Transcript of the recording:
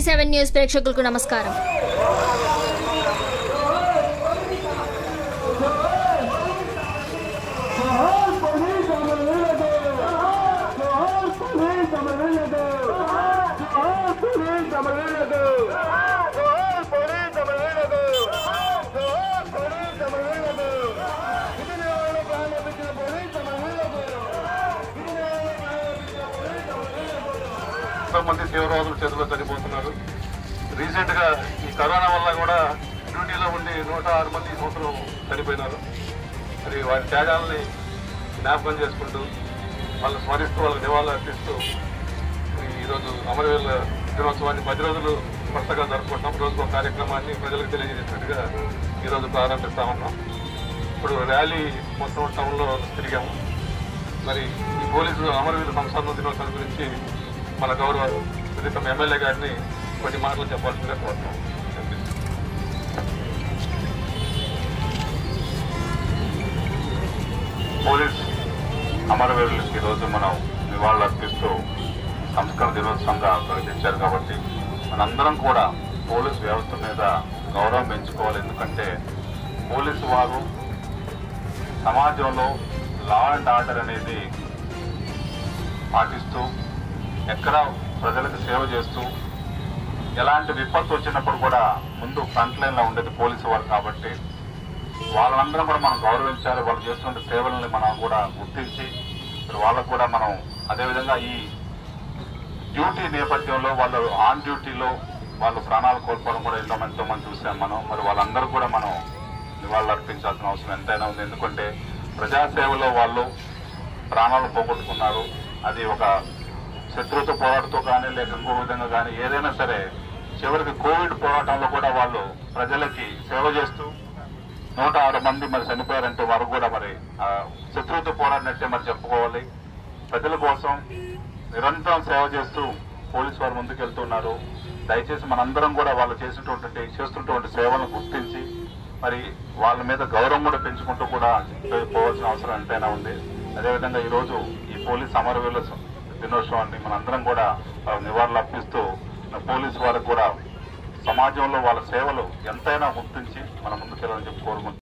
seven news ప్రేక్షకులకు నమస్కారం ఎంతో మంది తీవ్రవాదుల చేతిలో చనిపోతున్నారు రీసెంట్ గా ఈ కరోనా వల్ల కూడా డ్యూటీలో ఉండి నూట ఆరు మంది ఈ సంవత్సరం చనిపోయినారు మరి వారి త్యాగాలని జ్ఞాపకం చేసుకుంటూ వాళ్ళని స్మరిస్తూ వాళ్ళకి నివాళులు అర్పిస్తూ ఈ ఈరోజు అమరవీరుల దినోత్సవాన్ని పది రోజులు కొత్తగా జరుపుకుంటాం రోజు ఒక కార్యక్రమాన్ని ప్రజలకు తెలియజేసినట్టుగా ఈరోజు ప్రారంభిస్తా ఉన్నాం ఇప్పుడు ర్యాలీ మొత్తం టౌన్లో తిరిగాము మరి ఈ పోలీసు అమరవీరుల సంస్థాన దినోత్సవం గురించి మన గౌరవ ప్రీతం ఎమ్మెల్యే గారిని కొన్ని మాటలు చెప్పాల్సిందిగా కోరుతున్నాం పోలీస్ అమరవీరులకు ఈరోజు మనం నివాళులు అర్పిస్తూ సంస్కరణ దినోత్సవంగా ప్రకటించారు కాబట్టి మనందరం కూడా పోలీస్ వ్యవస్థ మీద గౌరవం పెంచుకోవాలి ఎందుకంటే పోలీసు వారు సమాజంలో లా అండ్ ఆర్డర్ అనేది పాటిస్తూ ఎక్కడ ప్రజలకు సేవ చేస్తూ ఎలాంటి విపత్తు వచ్చినప్పుడు కూడా ముందు ఫ్రంట్ లైన్ లో ఉండేది పోలీసు వారు కాబట్టి వాళ్ళందరం కూడా మనం గౌరవించాలి వాళ్ళు చేస్తున్న సేవల్ని మనం కూడా గుర్తించి మరి వాళ్ళకు కూడా మనం అదేవిధంగా ఈ డ్యూటీ నేపథ్యంలో వాళ్ళు ఆన్ డ్యూటీలో వాళ్ళు ప్రాణాలు కోల్పోవడం కూడా ఎంతో ఎంతో మంది చూసాం మనం మరి వాళ్ళందరూ కూడా మనం నివాళులు అర్పించాల్సిన అవసరం ఎంతైనా ఉంది ఎందుకంటే ప్రజాసేవలో వాళ్ళు ప్రాణాలు పోగొట్టుకున్నారు అది ఒక శత్రువుతో పోరాడుతూ కానీ లేక ఇంకో విధంగా కానీ ఏదైనా సరే చివరికి కోవిడ్ పోరాటంలో కూడా వాళ్ళు ప్రజలకి సేవ చేస్తూ నూట ఆరు మంది మరి చనిపోయారంటే వారు కూడా మరి ఆ శత్రువుతో పోరాడినట్టే మరి చెప్పుకోవాలి ప్రజల కోసం నిరంతరం సేవ చేస్తూ పోలీసు వారు ముందుకెళ్తున్నారు దయచేసి మనందరం కూడా వాళ్ళు చేసినటువంటి చేస్తున్నటువంటి సేవలను గుర్తించి మరి వాళ్ళ మీద గౌరవం కూడా పెంచుకుంటూ కూడా పోవాల్సిన అవసరం ఎంతైనా ఉంది అదేవిధంగా ఈ రోజు ఈ పోలీస్ అమరవీరుల దినోత్సవాన్ని మనందరం కూడా ఆ, నివాళులు అర్పిస్తూ పోలీసు వారికి కూడా సమాజంలో వాళ్ళ సేవలు ఎంతైనా గుర్తించి మన ముందుకెళ్ళాలని చెప్పి కోరుకుంటున్నాం